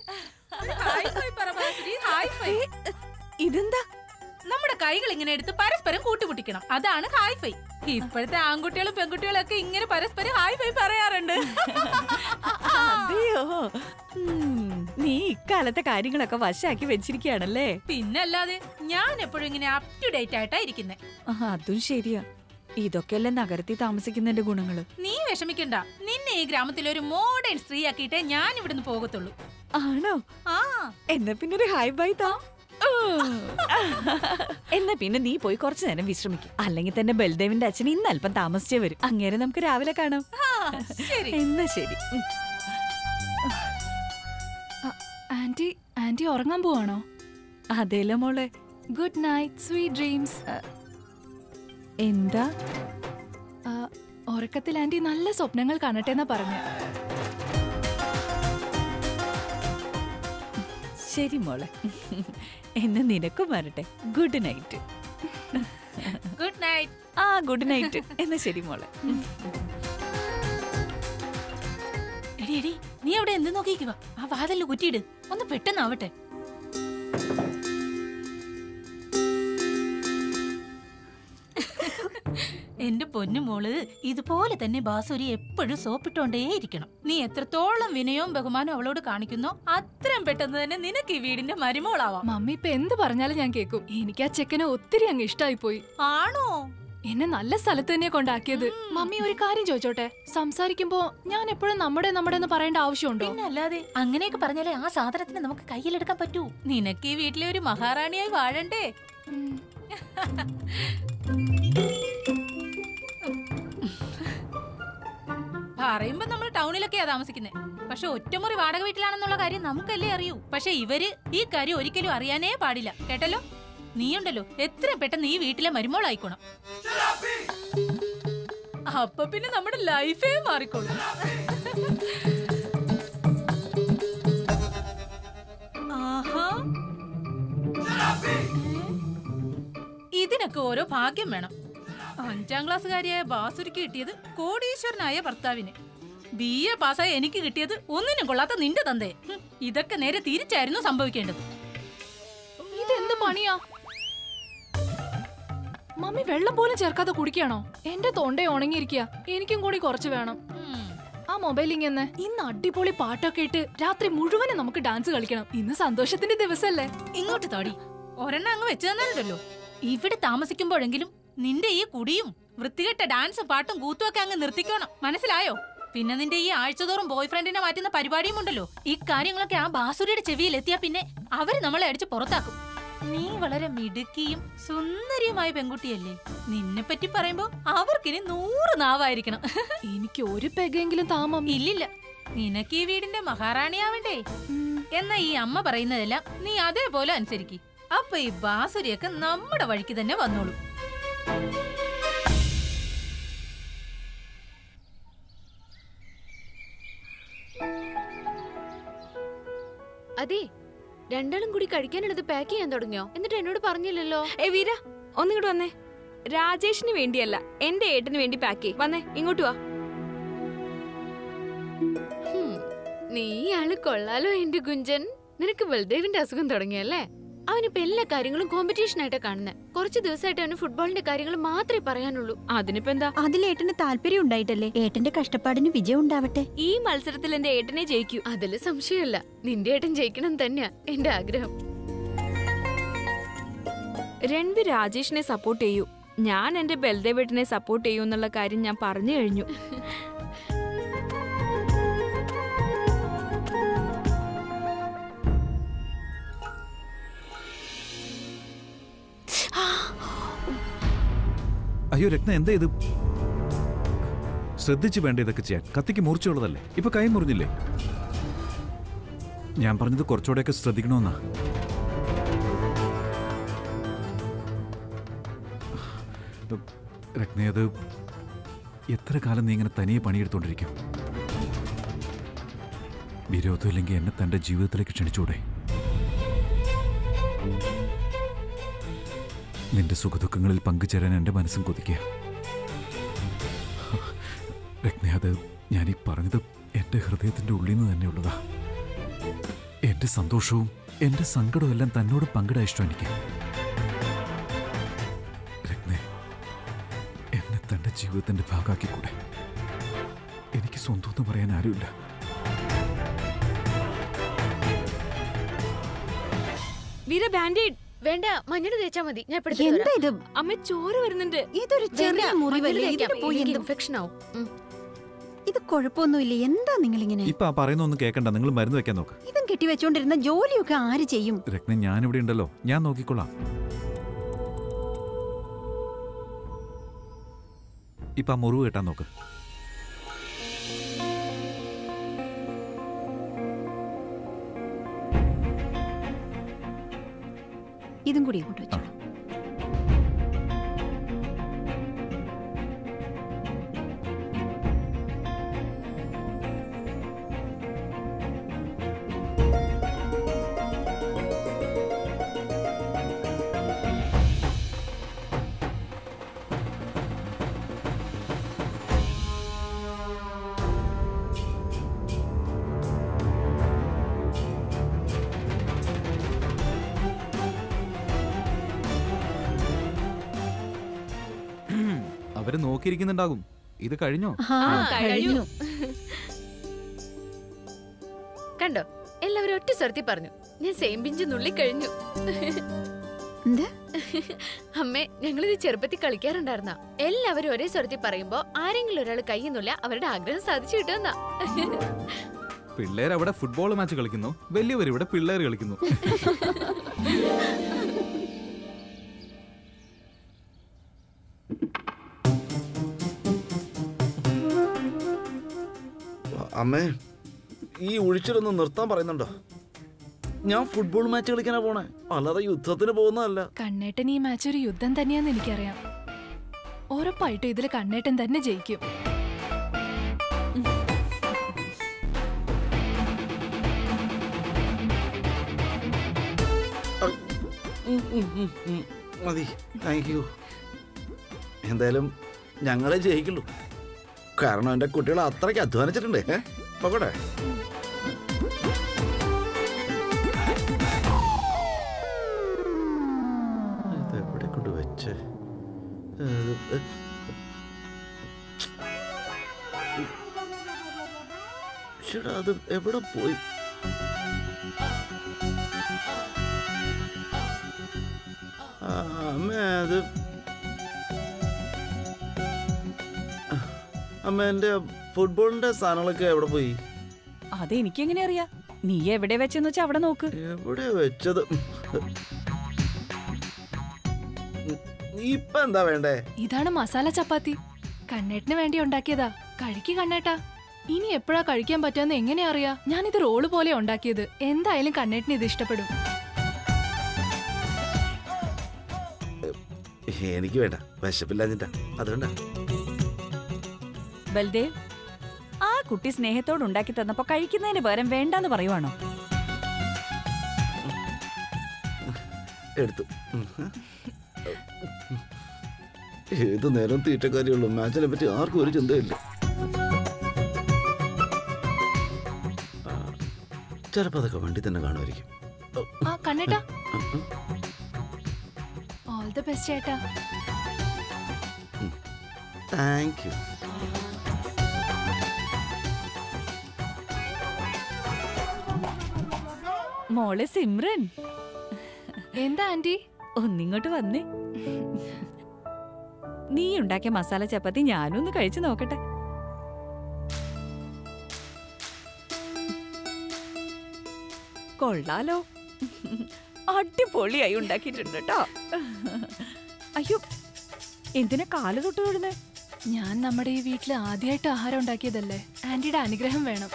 Hi phi പറ ബാസുരി, hi phi. ഇതെന്താ നമ്മുടെ കൈകൾ ഇങ്ങനെ എടുത്ത് പരസ്പരം കൂട്ടിമുട്ടിക്കണം അതാണ് ഹായ് ഫൈ ഇപ്പോഴത്തെ ആൺകുട്ടികളും പെൺകുട്ടികളും ഒക്കെ ഇങ്ങനെ പരസ്പരം ഹായ് ഫൈ പറയാറുണ്ട് അതെയോ ഉം, നീ ഇക്കാലത്തെ കാര്യങ്ങളൊക്കെ വശാക്കി വെച്ചിരിക്കുകയാണല്ലേ പിന്നല്ലാതെ ഞാൻ എപ്പോഴും ഇങ്ങനെ അപ് ടു ഡേറ്റ് ആയിട്ടാ ഇരിക്കുന്നെ ആ, അതും ശരിയാ ഇതൊക്കെയല്ലേ നഗരത്തിൽ താമസിക്കുന്നതിന്റെ ഗുണങ്ങള് നീ വിഷമിക്കണ്ട നിന്നെ ഈ ഗ്രാമത്തിലെ ഒരു മോഡേൺ സ്ത്രീ ആക്കിയിട്ടേ ഞാൻ ഇവിടുന്ന് പോകത്തുള്ളൂ ആണോ ആ എന്നാ പിന്നെ ഒരു ഹായ് ബൈ താ ഉം. എന്നാ പിന്നെ നീ പോയി കുറച്ചു നേരം വിശ്രമിക്കും അല്ലെങ്കിൽ തന്നെ ബൽദേവിന്റെ അച്ഛൻ ഇന്ന് അല്പം താമസിച്ചേ വരും അങ്ങേരെ നമുക്ക് രാവിലെ കാണാം ആ, ശരി എന്നാ ശരി ഉം. ആന്റി ആന്റി ഉറങ്ങാൻ പോവാണോ അതേലോ മോളെ ഗുഡ് നൈറ്റ് സ്വീറ്റ് ഡ്രീംസ് എന്താ ഉറക്കത്തിൽ ആന്റി നല്ല സ്വപ്നങ്ങൾ കാണട്ടെ എന്നാ പറഞ്ഞു ശരി മോളെ എന്ന് നിനക്കും വരട്ടെ ഗുഡ് നൈറ്റ് ഗുഡ് നൈറ്റ് ആ ഗുഡ് നൈറ്റ് എന്നാ ശരി മോളെ എടി എടി നീ അവിടെ എന്ത് നോക്കിക്കുക ആ വാതിലിൽ കുറ്റിയിട് ഒന്ന് പെട്ടെന്നാവട്ടെ എന്റെ പൊന്നു മോള് ഇതുപോലെ തന്നെ ബാസുരി എപ്പോഴും സോപ്പിട്ടോണ്ടേ ഇരിക്കണം നീ എത്രത്തോളം വിനയവും ബഹുമാനവും അവളോട് കാണിക്കുന്നോ അത്രയും പെട്ടെന്ന് തന്നെ നിനക്ക് ഈ വീടിന്റെ മരുമോളാവാം മമ്മി ഇപ്പൊ എന്ത് പറഞ്ഞാലും ഞാൻ കേൾക്കും എനിക്ക് ആ ചെക്കനെ ഒത്തിരി അങ്ങ് ഇഷ്ടായി പോയി ആണോ എന്നെ നല്ല സ്ഥലത്ത് തന്നെ കൊണ്ടാക്കിയത് മമ്മി ഒരു കാര്യം ചോദിച്ചോട്ടെ സംസാരിക്കുമ്പോ ഞാൻ എപ്പോഴും നമ്മുടെ നമ്മുടെ എന്ന് പറയേണ്ട ആവശ്യമുണ്ടോ പിന്നെ അല്ലാതെ അങ്ങനെയൊക്കെ പറഞ്ഞാലേ ആ സാധനത്തിന് നമുക്ക് കയ്യിലെടുക്കാൻ പറ്റൂ നിനക്ക് ഈ വീട്ടിലെ ഒരു മഹാറാണിയായി വാഴണ്ടേ ഉം. പറയുമ്പോ നമ്മൾ ടൗണിലൊക്കെയാ താമസിക്കുന്നത് പക്ഷെ ഒറ്റമുറി വാടക വീട്ടിലാണെന്നുള്ള കാര്യം നമുക്കല്ലേ അറിയൂ പക്ഷെ ഇവര് ഈ കാര്യം ഒരിക്കലും അറിയാനേ പാടില്ല കേട്ടല്ലോ നീയുണ്ടല്ലോ എത്ര പെട്ടെന്ന് ഈ വീട്ടിലെ മരുമോളായിക്കോണം അപ്പൊ പിന്നെ നമ്മുടെ ലൈഫേ മാറിക്കോളും ആഹാ ഇതിനൊക്കെ ഓരോ ഭാഗ്യം വേണം അഞ്ചാം ക്ലാസ്സുകാരിയായ ബാസുരിക്ക് കിട്ടിയത് കോടീശ്വരനായ ഭർത്താവിന് ബി എ പാസ്സായ എനിക്ക് കിട്ടിയത് ഒന്നിനും കൊള്ളാത്ത നിന്റെ തന്തയെ ഹും, ഇതൊക്കെ നേരെ തിരിച്ചായിരുന്നു സംഭവിക്കേണ്ടത് ഇതെന്ത് പണിയാ മമ്മി വെള്ളം പോലും ചേർക്കാതെ കുടിക്കാണോ എന്റെ തൊണ്ട ഉണങ്ങിയിരിക്കുക എനിക്കും കൂടി കുറച്ച് വേണം ഉം. ആ മൊബൈൽ ഇങ്ങനെ ഇന്ന് അടിപൊളി പാട്ടൊക്കെ ഇട്ട് രാത്രി മുഴുവനും നമുക്ക് ഡാൻസ് കളിക്കണം ഇന്ന് സന്തോഷത്തിന്റെ ദിവസല്ലേ ഇങ്ങോട്ട് താടി ഒരെണ്ണം അങ്ങ് വെച്ചു തന്നാലുണ്ടല്ലോ ഇവിടെ താമസിക്കുമ്പോഴെങ്കിലും നിന്റെ ഈ കുടിയും വൃത്തികെട്ട ഡാൻസും പാട്ടും കൂത്തും ഒക്കെ അങ്ങ് നിർത്തിക്കണം മനസ്സിലായോ പിന്നെ നിന്റെ ഈ ആഴ്ചതോറും ബോയ് ഫ്രണ്ടിനെ മാറ്റുന്ന പരിപാടിയും ഉണ്ടല്ലോ ഈ കാര്യങ്ങളൊക്കെ ആ ബാസുരിയുടെ ചെവിയിൽ എത്തിയാ പിന്നെ അവര് നമ്മളെ അടിച്ച് പുറത്താക്കും നീ വളരെ മിടുക്കിയും സുന്ദരിയുമായ പെൺകുട്ടിയല്ലേ നിന്നെ പറ്റി പറയുമ്പോ അവർക്കിനി നൂറ് നാവായിരിക്കണം എനിക്ക് ഒരു പെഗെങ്കിലും താ മമ്മി ഇല്ലില്ല നിനക്ക് ഈ വീടിന്റെ മഹാറാണിയാവണ്ടേ എന്നാ ഈ അമ്മ പറയുന്നതെല്ലാം നീ അതേപോലെ അനുസരിക്ക് അപ്പൊ ഈ ബാസുരിയൊക്കെ നമ്മുടെ വഴിക്ക് തന്നെ വന്നോളൂ അതെ രണ്ടാളും കൂടി കഴിക്കാനുള്ളത് പാക്ക് ചെയ്യാൻ തുടങ്ങിയോ എന്നിട്ട് എന്നോട് പറഞ്ഞില്ലല്ലോ ഏ വീര ഒന്നിങ്ങോട്ട് വന്നേ രാജേഷിന് വേണ്ടിയല്ല എന്റെ ഏട്ടന് വേണ്ടി പാക്ക് ചെയ് വന്നേ ഇങ്ങോട്ട് വാ ഹും, നീ ആള് കൊള്ളാലോ എന്റെ ഗുഞ്ചൻ നിനക്ക് ബൽദേവിന്റെ അസുഖം തുടങ്ങിയല്ലേ അവനിപ്പോ എല്ലാ കാര്യങ്ങളും കോമ്പറ്റീഷൻ ആയിട്ടാ കാണുന്നത് കുറച്ച് ദിവസമായിട്ട് അവന് ഫുട്ബോളിന്റെ കാര്യങ്ങൾ മാത്രമേ പറയാനുള്ളൂ അതിനിപ്പോ എന്താ അതിൽ ഏട്ടന് താല്പര്യം ഉണ്ടായിട്ടല്ലേ ഏട്ടന്റെ കഷ്ടപ്പാടിന് വിജയം ഉണ്ടാവട്ടെ ഈ മത്സരത്തിൽ എന്റെ ഏട്ടനെ ജയിക്കൂ അതില് സംശയമില്ല നിന്റെ ഏട്ടൻ ജയിക്കണം തന്നെയാ എന്റെ ആഗ്രഹം രൺവീർ രാജേഷിനെ സപ്പോർട്ട് ചെയ്യൂ ഞാൻ എന്റെ ബൽദേവേട്ടനെ സപ്പോർട്ട് ചെയ്യൂ എന്നുള്ള കാര്യം ഞാൻ പറഞ്ഞു കഴിഞ്ഞു അയ്യോ രത്ന എന്താ ഇത് ശ്രദ്ധിച്ച് വേണ്ട ഇതൊക്കെ ചെയ്യാൻ കത്തിക്ക് മൂർച്ചയുള്ളതല്ലേ ഇപ്പൊ കൈ മുറിഞ്ഞില്ലേ ഞാൻ പറഞ്ഞത് കുറച്ചുകൂടെയൊക്കെ ശ്രദ്ധിക്കണമെന്നാ രത്ന അത് എത്ര കാലം നീ ഇങ്ങനെ തനിയെ പണിയെടുത്തോണ്ടിരിക്കും വിരോധമില്ലെങ്കിൽ എന്നെ തന്റെ ജീവിതത്തിലേക്ക് ക്ഷണിച്ചൂടെ നിന്റെ സുഖദുഃഖങ്ങളിൽ പങ്കുചേരാൻ എന്റെ മനസ്സും കൊതിക്കുക രത്ന അത് ഞാൻ ഈ പറഞ്ഞത് എന്റെ ഹൃദയത്തിന്റെ ഉള്ളിൽ നിന്ന് തന്നെയുള്ളതാ എന്നെ എന്റെ സന്തോഷവും എന്റെ സങ്കടവും എല്ലാം തന്നോട് പങ്കിടാൻ ഇഷ്ടം എനിക്ക് രത്നേ എന്നെ തന്റെ ജീവിതത്തിന്റെ ഭാഗമാക്കിക്കൂടെ എനിക്ക് സ്വന്തം എന്ന് പറയാൻ ആരുമില്ല വീര ബാൻഡേഡ് വേണ്ട മഞ്ഞൾ തേച്ചാ മതി ഞാൻ എന്താ ഇത് അമ്മ ചോറ് വരുന്നുണ്ട് ഇതൊരു ചെറിയ മുറിവല്ലേ ഇതിന് പോയി എന്ത് ഇൻഫെക്ഷൻ ആവും ഉം. ഇത് കുഴപ്പമൊന്നുമില്ല എന്താ നിങ്ങൾ ഇങ്ങനെ ഇപ്പൊ ആ പറയുന്ന ഒന്നും കേൾക്കണ്ട നിങ്ങൾ മരുന്ന് വെക്കാൻ നോക്ക് ഇതും കെട്ടിവെച്ചോണ്ടിരുന്ന ജോലിയൊക്കെ ആര് ചെയ്യും രത്ന ഞാനിവിടെ ഉണ്ടല്ലോ ഞാൻ നോക്കിക്കൊള്ളാം ഇപ്പൊ ആ മുറിവ് കെട്ടാൻ നോക്ക് ഇതും കൂടി ഇങ്ങോട്ട് വെച്ചോ അവര് നോക്കിയിരിക്കുന്നുണ്ടാകും ഇത് കഴിഞ്ഞോ ആ കഴിഞ്ഞു കണ്ടോ എല്ലാവരും ഒറ്റ സ്വരത്തിൽ പറഞ്ഞു ഞാൻ സെയിം പിഞ്ച് നുള്ളി കഴിഞ്ഞു എന്ത് അമ്മേ ഞങ്ങളിത് ചെറുപ്പത്തിൽ കളിക്കാറുണ്ടായിരുന്ന എല്ലാവരും ഒരേ സ്വരത്തിൽ പറയുമ്പോ ആരെങ്കിലും ഒരാൾ കൈന്നുല്ല അവരുടെ ആഗ്രഹം സാധിച്ചു കിട്ടുമെന്നാ പിള്ളേർ അവിടെ ഫുട്ബോൾ മാച്ച് കളിക്കുന്നു വലിയവർ ഇവിടെ പിള്ളേർ കളിക്കുന്നു അമ്മേ ഈ ഒഴിച്ചിലൊന്ന് നിർത്താൻ പറയുന്നുണ്ടോ ഞാൻ ഫുട്ബോൾ മാച്ച് കളിക്കാനാ പോണേ അല്ലാതെ യുദ്ധത്തിന് പോകുന്നതല്ല കണ്ണേട്ടൻ ഈ മാച്ച് ഒരു യുദ്ധം തന്നെയാന്ന് എനിക്കറിയാം ഉറപ്പായിട്ടും ഇതിൽ കണ്ണേട്ടൻ തന്നെ ജയിക്കും ഉം, ഉം, ഉം, ഉം. മതി താങ്ക് യു എന്തായാലും ഞങ്ങളെ ജയിക്കുള്ളൂ കാരണം എൻ്റെ കുട്ടികൾ അത്രയ്ക്ക് അധ്വാനിച്ചിട്ടുണ്ട് ഏ പോകട്ടെ ഇതെവിടെ കൊണ്ട് വെച്ച് ചേട്ടാ അത് എവിടെ പോയി ആ, അമ്മ അത് അമ്മ എൻ്റെ ഫുട്ബോളിന്റെ സാധനങ്ങളൊക്കെ എവിടെ പോയി അതെനിക്ക് എങ്ങനെ അറിയാം നീ എവിടെ വെച്ചെന്ന് വെച്ചാ അവിടെ നോക്ക് എവിടെ വെച്ചത് ഇപ്പൊ എന്താ വേണ്ടേ ഇതാണ് മസാല ചപ്പാത്തി കണ്ണേട്ടിന് വേണ്ടി ഉണ്ടാക്കിയതാ കഴിക്ക് കണ്ണേട്ടാ ഇനി എപ്പോഴാ കഴിക്കാൻ പറ്റുമെന്ന് എങ്ങനെ അറിയാ ഞാനിത് റോള് പോലെ ഉണ്ടാക്കിയത് എന്തായാലും കണ്ണേട്ടിന് ഇത് ഇഷ്ടപ്പെടും എനിക്ക് വേണ്ട വിശപ്പില്ലാഞ്ഞിട്ടാ അതുകൊണ്ടാ ബൽദേവ് ആ കുട്ടി സ്നേഹത്തോട് ഉണ്ടാക്കി തന്നപ്പോ കഴിക്കുന്നതിന് പകരം വേണ്ടാന്ന് പറയുവാണോ എടുത്തു ഏത് നേരം തീറ്റക്കാരിയുള്ളൂ മാച്ചിനെ പറ്റി ആർക്കും ഒരു ചിന്തയില്ല ആ, ചിലപ്പോ അതൊക്കെ വണ്ടി തന്നെ കാണുമായിരിക്കും ആ കണ്ണേട്ടാ ഓൾ ദ ബെസ്റ്റ് ചേട്ടാ താങ്ക് യു മോളെ സിമ്രൻ എന്താ ആന്റി ഒന്നിങ്ങോട്ട് വന്നേ നീ ഉണ്ടാക്കിയ മസാല ചപ്പാത്തി ഞാനും ഒന്ന് കഴിച്ചു നോക്കട്ടെ കൊള്ളാലോ അടിപൊളിയായി ഉണ്ടാക്കിയിട്ടുണ്ട് കേട്ടോ അയ്യോ എന്തിനാ കാല് തൊട്ട് തൊടുന്നേ ഞാൻ നമ്മുടെ ഈ വീട്ടിൽ ആദ്യമായിട്ട് ആഹാരം ഉണ്ടാക്കിയതല്ലേ ആന്റിയുടെ അനുഗ്രഹം വേണം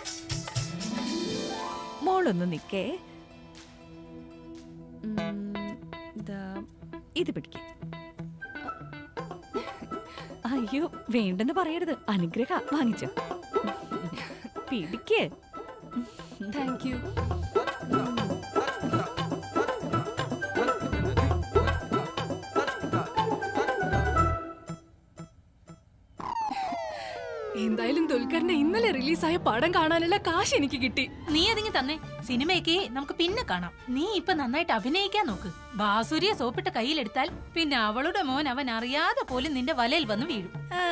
മോളൊന്ന് നിക്കേ ഉം, ദാ, ഇത് പിടിക്ക അയ്യോ വേണ്ടെന്ന് പറയരുത് അനുഗ്രഹ വാങ്ങിച്ചോ പിടിക്കേ താങ്ക് യു എന്തായാലും ദുൽഖറിന്റെ ഇന്നലെ റിലീസായ പടം കാണാനുള്ള കാശ് എനിക്ക് കിട്ടി നീ അതിങ്ങി തന്നെ സിനിമയൊക്കെ നമുക്ക് പിന്നെ കാണാം നീ ഇപ്പൊ നന്നായിട്ട് അഭിനയിക്കാൻ നോക്ക് ബാസുരിയെ സോപ്പിട്ട് കയ്യിലെടുത്താൽ പിന്നെ അവളുടെ മോൻ അവൻ അറിയാതെ പോലും നിന്റെ വലയിൽ വന്ന് വീഴും ആ.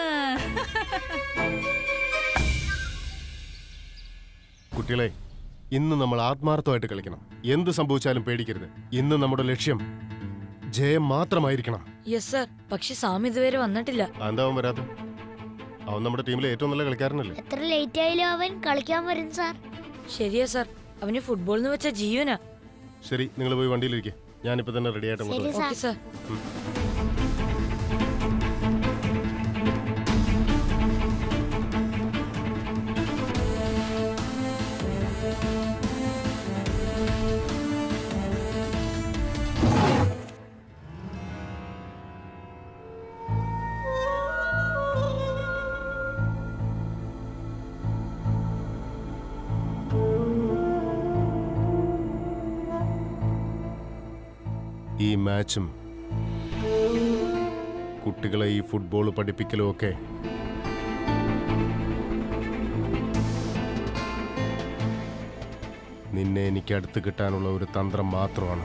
കുട്ടികളെ ഇന്ന് നമ്മൾ ആത്മാർത്ഥമായിട്ട് കളിക്കണം എന്ത് സംഭവിച്ചാലും പേടിക്കരുത് ഇന്ന് നമ്മുടെ ലക്ഷ്യം ജയം മാത്രമായിരിക്കണം യെസ് സർ പക്ഷെ സാമി ഇതുവരെ വന്നിട്ടില്ല എന്താ അവൻ വരാത്ത അവൻ നമ്മുടെ ടീമിലെ ഏറ്റവും നല്ല കളിക്കാരനല്ലേ എത്ര ലേറ്റ് ആയാലും അവൻ കളിക്കാൻ വരും സാർ ശരിയാ സർ അവന് ഫുട്ബോൾ എന്ന് വെച്ച ജീവനാ ശരി നിങ്ങൾ പോയി വണ്ടിയിലിരിക്കെ ഞാനിപ്പോ തന്നെ റെഡി ആയിട്ട് അങ്ങോട്ട് വരാം. ഓക്കെ സർ ഈ മാച്ചും കുട്ടികളെ ഈ ഫുട്ബോൾ പഠിപ്പിക്കലും ഒക്കെ നിന്നെ എനിക്ക് അടുത്ത് കിട്ടാനുള്ള ഒരു തന്ത്രം മാത്രമാണ്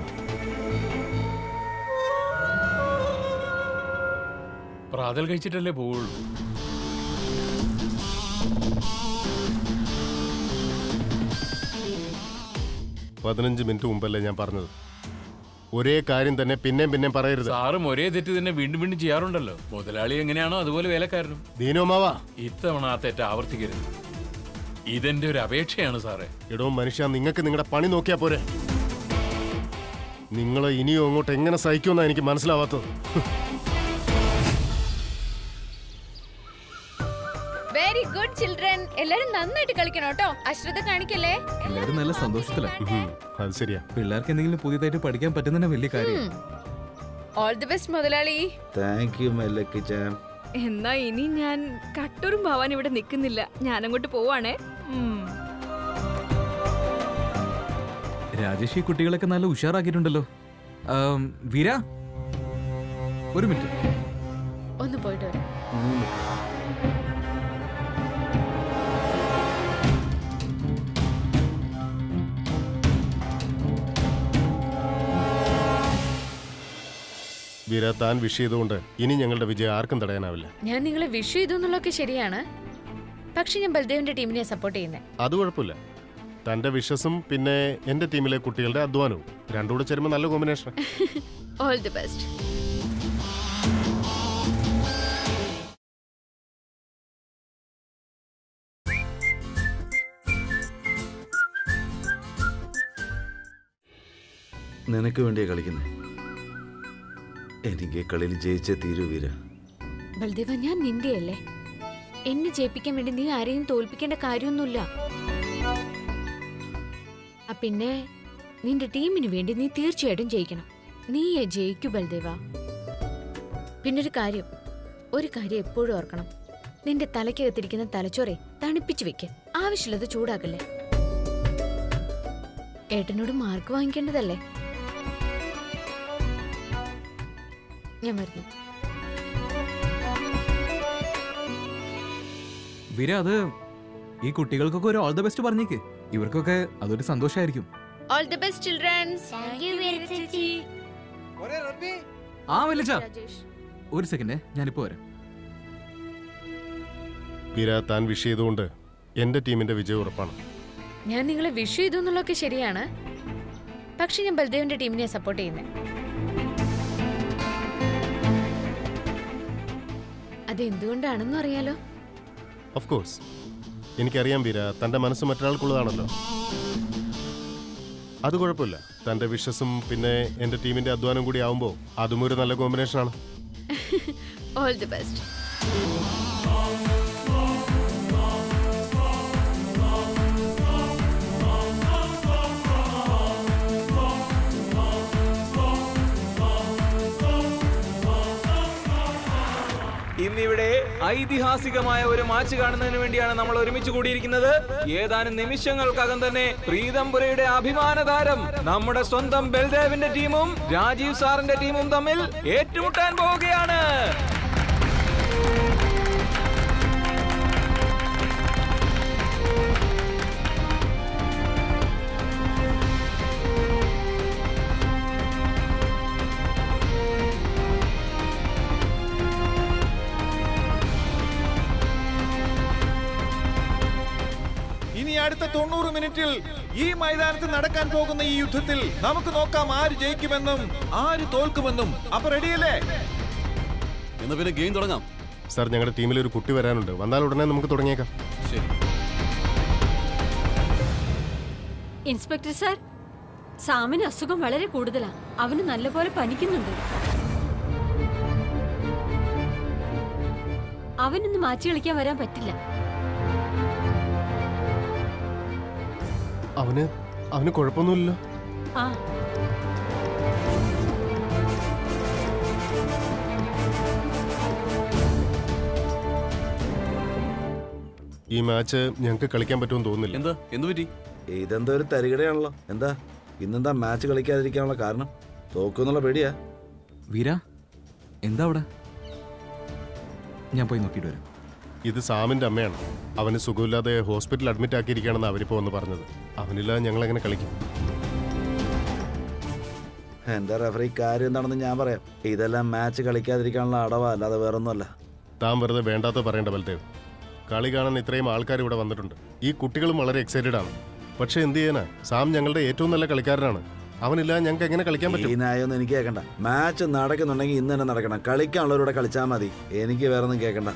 പ്രാതൽ കഴിച്ചിട്ടല്ലേ പോവുള്ളൂ പതിനഞ്ച് മിനിറ്റ് മുമ്പല്ലേ ഞാൻ പറഞ്ഞത് ഒരേ കാര്യം തന്നെ പിന്നെയും പിന്നെയും പറയരുത് സാറും ഒരേ തെറ്റ് തന്നെ വീണ്ടും വീണ്ടും ചെയ്യാറുണ്ടല്ലോ മുതലാളി എങ്ങനെയാണോ അതുപോലെ വേലക്കാരനും ദീനോമാവാ ഇത്തവണ ആ തെറ്റ് ആവർത്തിക്കരുത് ഇതെന്റെ ഒരു അപേക്ഷയാണ് സാറേ എടോ മനുഷ്യ നിങ്ങൾക്ക് നിങ്ങളുടെ പണി നോക്കിയാ പോരെ നിങ്ങളെ ഇനിയും അങ്ങോട്ട് എങ്ങനെ സഹിക്കുമെന്നാ എനിക്ക് മനസ്സിലാവാത്തത് വെരി ഗുഡ് ചിൽഡ്രൻ എല്ലാരും നന്നായിട്ട് കളിക്കണം കേട്ടോ അശ്രദ്ധ കാണിക്കല്ലേ എല്ലാവരും നല്ല സന്തോഷത്തില അത് ശരിയാ പിള്ളേർക്ക് എന്തെങ്കിലും പുതിയതായിട്ട് പഠിക്കാൻ പറ്റുന്നതിന് വലിയ കാര്യം ഓൾ ദി ബെസ്റ്റ് മുതലാളി താങ്ക് യു മെല്ലക്കിച്ചാൻ എന്നാ ഇനി ഞാൻ കട്ടൂരും ഭവാൻ ഇവിടെ നിൽക്കുന്നില്ല ഞാൻ അങ്ങോട്ട് പോവാണേ ഉം. രാജേഷ് ഈ കുട്ടികളൊക്കെ നല്ല ഉഷാറാക്കിയിട്ടുണ്ടല്ലോ ആം, വീര ഒരു മിനിറ്റ് ഒന്ന് പോയിട്ട് വരാം വീര താൻ വിഷ് ചെയ്തുകൊണ്ട് ഇനി ഞങ്ങളുടെ വിജയം ആർക്കും തടയാനാവില്ല ഞാൻ നിങ്ങളെ വിഷ് ചെയ്തു എന്നുള്ളതൊക്കെ ശരിയാണ് പക്ഷെ ഞാൻ ബൽദേവിന്റെ ടീമിനെ സപ്പോർട്ട് ചെയ്യുന്നത് അത് കുഴപ്പമില്ല തന്റെ വിശ്വസും പിന്നെ എന്റെ ടീമിലെ കുട്ടികളുടെ അധ്വാനവും രണ്ടും കൂടെ ചേരുമ്പോൾ നല്ല കോമ്പിനേഷൻ ഓൾ ദി ബെസ്റ്റ് നിനക്ക് വേണ്ടിയാ കളിക്കുന്നത് എനിക്ക് ഈ കളിയിൽ ജയിച്ചേ തീരൂ വീര ബൽദേവ ഞാൻ നിന്റെയല്ലേ എന്നെ ജയിപ്പിക്കാൻ വേണ്ടി നീ ആരെയും തോൽപ്പിക്കേണ്ട കാര്യമൊന്നുമില്ല ആ പിന്നെ നിന്റെ ടീമിന് വേണ്ടി നീ തീർച്ചയായിട്ടും ജയിക്കണം നീയേ ജയിക്കൂ ബൽദേവ പിന്നൊരു കാര്യം ഒരു കാര്യം എപ്പോഴും ഓർക്കണം നിന്റെ തലയ്ക്കകത്തിരിക്കുന്ന തലച്ചോറെ തണുപ്പിച്ചു വെക്ക് ആവശ്യമുള്ളത് ചൂടാക്കല്ലേ ഏട്ടനോട് മാർക്ക് വാങ്ങിക്കേണ്ടതല്ലേ ഞാൻ വരുന്നു വീര അത് ഈ കുട്ടികൾക്കൊക്കെ ഒരു ഓൾ ദ ബെസ്റ്റ് പറഞ്ഞേക്ക് ഇവർക്കൊക്കെ അതൊരു സന്തോഷമായിരിക്കും ഓൾ ദി ബെസ്റ്റ് ചിൽഡ്രൻസ് ആ വലിച്ച ഒരു സെക്കൻഡ് ഞാനിപ്പോ വരാം വീര താൻ വിഷ് ചെയ്തുകൊണ്ട് എന്റെ ടീമിന്റെ വിജയം ഉറപ്പാണ് ഞാൻ നിങ്ങളെ വിഷ് ചെയ്തു എന്നുള്ളതൊക്കെ ശരിയാണ് പക്ഷെ ഞാൻ ബൽദേവിന്റെ ടീമിനെ സപ്പോർട്ട് ചെയ്യുന്നത് അത് എന്തുകൊണ്ടാണെന്നും അറിയാലോ ഓഫ് കോഴ്സ് എനിക്കറിയാം വീര തന്റെ മനസ്സ് മറ്റൊരാൾക്കുള്ളതാണല്ലോ അത് കുഴപ്പമില്ല തന്റെ വിശ്വസും പിന്നെ എന്റെ ടീമിന്റെ അധ്വാനം കൂടി ആവുമ്പോൾ അതും ഒരു നല്ല കോമ്പിനേഷനാണ് ഓൾ ദി ബെസ്റ്റ് ഇന്നിവിടെ ഐതിഹാസികമായ ഒരു മാച്ച് കാണുന്നതിന് വേണ്ടിയാണ് നമ്മൾ ഒരുമിച്ച് കൂടിയിരിക്കുന്നത് ഏതാനും നിമിഷങ്ങൾക്കകം തന്നെ പ്രീതംപുരയുടെ അഭിമാന താരം നമ്മുടെ സ്വന്തം ബൽദേവിന്റെ ടീമും രാജീവ് സാറിന്റെ ടീമും തമ്മിൽ ഏറ്റുമുട്ടാൻ പോവുകയാണ് അടുത്ത തൊണ്ണൂറ് മിനിറ്റിൽ ഈ മൈതാനത്ത് നടക്കാൻ പോകുന്ന ഈ യുദ്ധത്തിൽ നമുക്ക് നോക്കാം ആര് ജയിക്കുമെന്നും ആര് തോൽക്കുമെന്നും അപ്പൊ റെഡിയല്ലേ എന്നാ പിന്നെ ഗെയിം തുടങ്ങാം സാർ ഞങ്ങളുടെ ടീമിൽ ഒരു കുട്ടി വരാനുണ്ട് വന്നാൽ ഉടനെ നമുക്ക് തുടങ്ങിയേക്കാം ശരി ഇൻസ്പെക്ടർ സാർ സാമിന് അസുഖം വളരെ കൂടുതലാ അവന് നല്ലപോലെ പനിക്കുന്നുണ്ട് അവനൊന്ന് മാറ്റി കളിക്കാൻ വരാൻ പറ്റില്ല അവന് അവന് കുഴപ്പമൊന്നുമില്ലല്ലോ ആ ഈ മാച്ച് ഞങ്ങൾക്ക് കളിക്കാൻ പറ്റുമെന്ന് തോന്നുന്നില്ല എന്താ എന്ത് പറ്റി ഇതെന്താ ഒരു തരികിടയാണല്ലോ എന്താ ഇന്നെന്താ മാച്ച് കളിക്കാതിരിക്കാനുള്ള കാരണം തോക്കുന്നുള്ള പേടിയാ വീര എന്താ അവിടെ ഞാൻ പോയി നോക്കിയിട്ട് വരാം ഇത് സാമിന്റെ അമ്മയാണ് അവന് സുഖമില്ലാതെ ഹോസ്പിറ്റലിൽ അഡ്മിറ്റ് ആക്കിയിരിക്കുകയാണെന്ന് അവരിപ്പോ വന്ന് പറഞ്ഞത് അവനില്ലാതെ ഞങ്ങൾ എങ്ങനെ കളിക്കും എന്റെ റെഫറി കാര്യം എന്താണെന്ന് ഞാൻ പറയാം ഇതെല്ലാം മാച്ച് കളിക്കാതിരിക്കാനുള്ള അടവാ അല്ലാതെ വേറൊന്നുമല്ല താൻ വെറുതെ വേണ്ടാത്ത പറയേണ്ട ബൽദേവ് കളി കാണാൻ ഇത്രയും ആൾക്കാർ ഇവിടെ വന്നിട്ടുണ്ട് ഈ കുട്ടികളും വളരെ എക്സൈറ്റഡ് ആണ് പക്ഷെ എന്ത് ചെയ്യാനാ സാം ഞങ്ങളുടെ ഏറ്റവും നല്ല കളിക്കാരനാണ് അവനില്ലാതെ ഞങ്ങൾക്ക് എങ്ങനെ കളിക്കാൻ ഈ പറ്റും ന്യായമൊന്നും എനിക്ക് കേൾക്കണ്ട മാച്ച് നടക്കുന്നുണ്ടെങ്കിൽ ഇന്ന് തന്നെ നടക്കണം കളിക്കാനുള്ളവരുടെ കളിച്ചാൽ മതി എനിക്ക് വേറെ ഒന്നും കേൾക്കണ്ട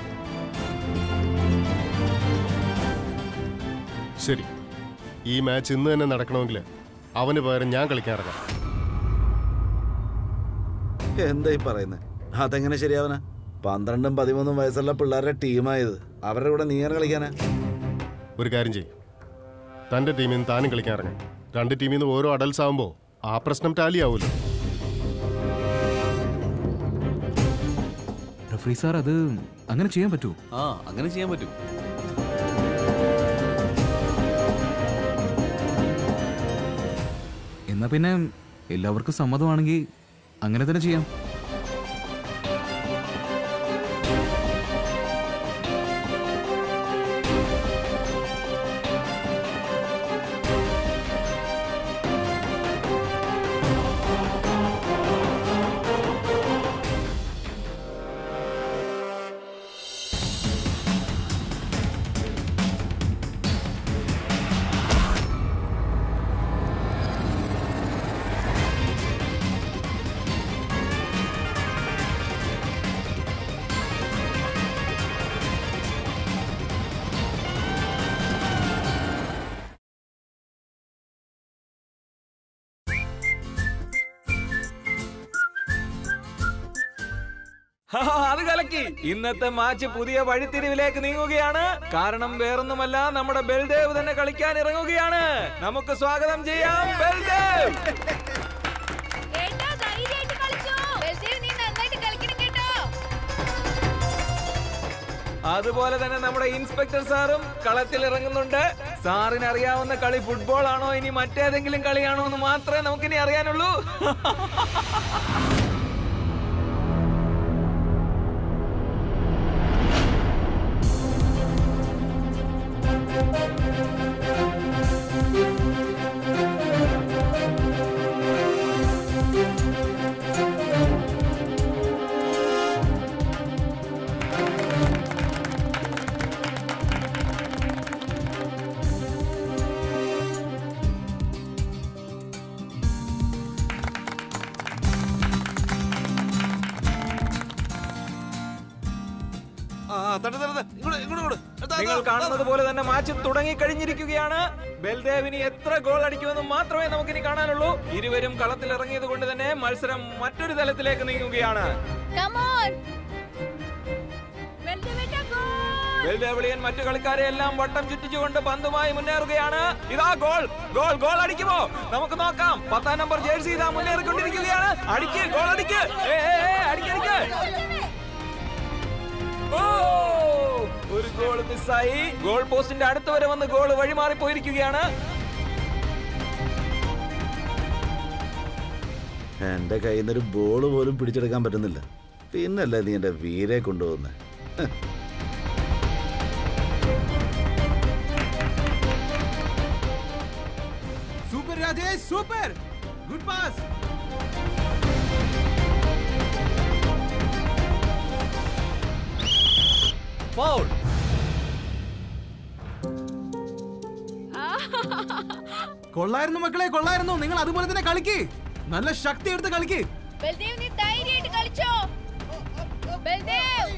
ശരി ഈ മാച്ച് ഇന്ന് തന്നെ നടക്കണമെങ്കിൽ അവന് പകരം ഞാൻ കളിക്കാൻ ഇറങ്ങാം എന്താ ഈ പറയുന്നത് അതെങ്ങനെ ശരിയാവനാ പന്ത്രണ്ടും പതിമൂന്നും വയസ്സുള്ള പിള്ളേരുടെ ടീമായത് അവരുടെ കൂടെ നീ ആര് കളിക്കാനാ ഒരു കാര്യം ചെയ്യും തന്റെ ടീമിൽ നിന്ന് താനും കളിക്കാൻ ഇറങ്ങാം രണ്ട് ടീമിൽ നിന്ന് ഓരോ അഡൽസ് ആവുമ്പോൾ ആ പ്രശ്നം ടാലി ആവുമല്ലോ റഫറി സാർ അത് അങ്ങനെ ചെയ്യാൻ പറ്റുമോ ആ അങ്ങനെ ചെയ്യാൻ പറ്റും എന്നാ പിന്നെ എല്ലാവർക്കും സമ്മതമാണെങ്കിൽ അങ്ങനെ തന്നെ ചെയ്യാം ഹാ, അത് കലക്കി ഇന്നത്തെ മാച്ച് പുതിയ വഴിത്തിരിവിലേക്ക് നീങ്ങുകയാണ് കാരണം വേറൊന്നുമല്ല നമ്മുടെ ബൽദേവ് തന്നെ കളിക്കാൻ ഇറങ്ങുകയാണ് നമുക്ക് സ്വാഗതം ചെയ്യാം ബൽദേവ് അതുപോലെ തന്നെ നമ്മുടെ ഇൻസ്പെക്ടർ സാറും കളത്തിൽ ഇറങ്ങുന്നുണ്ട് സാറിന് അറിയാവുന്ന കളി ഫുട്ബോൾ ആണോ ഇനി മറ്റേതെങ്കിലും കളിയാണോ എന്ന് മാത്രമേ നമുക്കിനി അറിയാനുള്ളൂ നിങ്ങൾ കാണുന്നത് പോലെ തന്നെ മാച്ച് തുടങ്ങി കഴിഞ്ഞിരിക്കുകയാണ് ബൽദേവിന് എത്ര ഗോൾ അടിക്കുമെന്ന് മാത്രമേ നമുക്കിനി കാണാനുള്ളൂ ഇരുവരും കളത്തിൽ ഇറങ്ങിയത് കൊണ്ട് തന്നെ മത്സരം മറ്റൊരു തലത്തിലേക്ക് നീങ്ങുകയാണ് ബൽദേവിളിയൻ മറ്റു കളിക്കാരെ എല്ലാം വട്ടം ചുറ്റിച്ചുകൊണ്ട് പന്തുമായി മുന്നേറുകയാണ് ഇതാ ഗോൾ ഗോൾ ഗോൾ അടിക്കുമോ നമുക്ക് നോക്കാം പത്താം നമ്പർ ജേഴ്സി ഇതാ മുന്നേറിക്കൊണ്ടിരിക്കുകയാണ് അടിക്ക് ഗോൾ അടിക്ക് ഏ, ഏ, ഏ, അടിക്ക് അടിക്ക് ഓ ഒരു ഗോൾ മിസ്സായി ഗോൾ പോസ്റ്റിന്റെ അടുത്ത് വരെ വന്ന് ഗോൾ വഴിമാറി പോയിരിക്കുകയാണ് എന്റെ കയ്യിൽ നിന്നൊരു ബോൾ പോലും പിടിച്ചെടുക്കാൻ പറ്റുന്നില്ല പിന്നല്ലേ നീ എന്റെ വീരെ കൊണ്ടുപോകുന്നത് super Rajesh super good pass foul കൊള്ളായിരുന്നു മക്കളെ കൊള്ളായിരുന്നു നിങ്ങൾ അതുപോലെ തന്നെ കളിക്ക് നല്ല ശക്തി എടുത്ത് കളിക്ക് ബൽദേവ് നീ ധൈര്യമായിട്ട് കളിച്ചോ ബൽദേവ്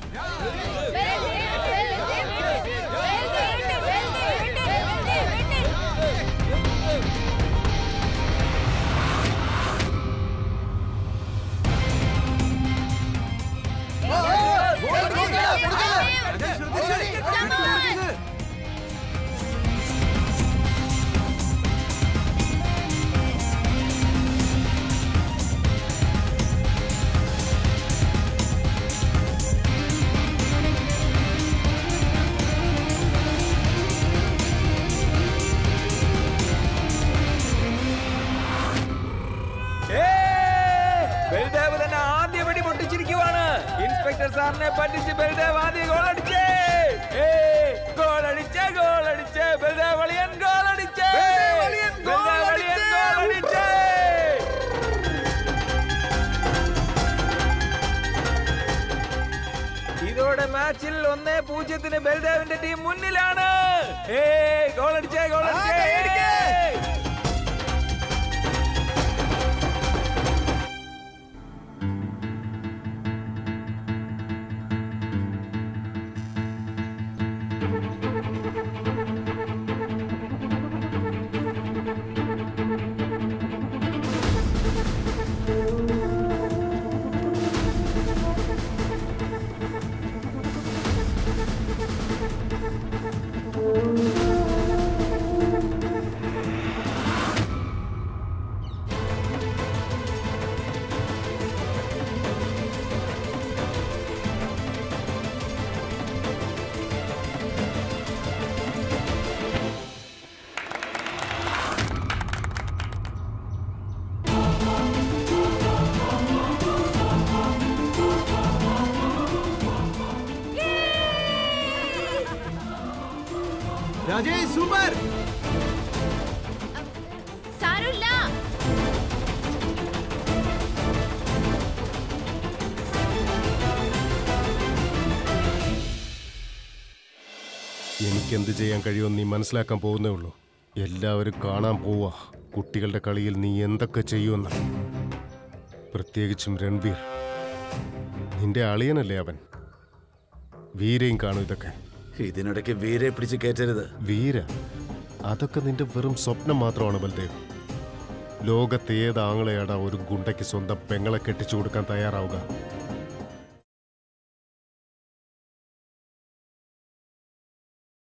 ബൽദേവ് തന്നെ ആദ്യ വെടി പൊട്ടിച്ചിരിക്കുവാണ് ഇൻസ്പെക്ടർ സാറിനെ പറ്റിച്ച് ബൽദേവ് ആദ്യ ഗോൾ അടിച്ചേ ഗോൾ അടിച്ചേ ഗോൾ അടിച്ചേ ബൽദേവ് വളിയൻ ഗോൾ അടിച്ചേ ബൽദേവ് വളിയൻ ഗോൾ അടിച്ചേ ഇതോടെ മാച്ചിൽ ഒന്നേ പൂജ്യത്തിന് ബൽദേവിന്റെ ടീം മുന്നിലാണ് ഗോൾ അടിച്ചേ ഗോൾ അടിച്ചേ രാജേഷ് സൂപ്പർ സാരമില്ല എനിക്കെന്ത് ചെയ്യാൻ കഴിയുമെന്ന് നീ മനസ്സിലാക്കാൻ പോകുന്നേ ഉള്ളൂ എല്ലാവരും കാണാൻ പോവാ കുട്ടികളുടെ കളിയിൽ നീ എന്തൊക്കെ ചെയ്യുമെന്ന് പ്രത്യേകിച്ചും രൺവീർ നിന്റെ അളിയനല്ലേ അവൻ വീരയും കാണും ഇതൊക്കെ ഇതിനിടയ്ക്ക് വീരെ പിടിച്ച് കയറ്റരുത് വീര അതൊക്കെ നിന്റെ വെറും സ്വപ്നം മാത്രമാണ് ബൽദേവ് ലോകത്ത് ഏത് ആങ്ങളെയാടാ ഒരു ഗുണ്ടയ്ക്ക് സ്വന്തം പെങ്ങളെ കെട്ടിച്ചു കൊടുക്കാൻ തയ്യാറാവുക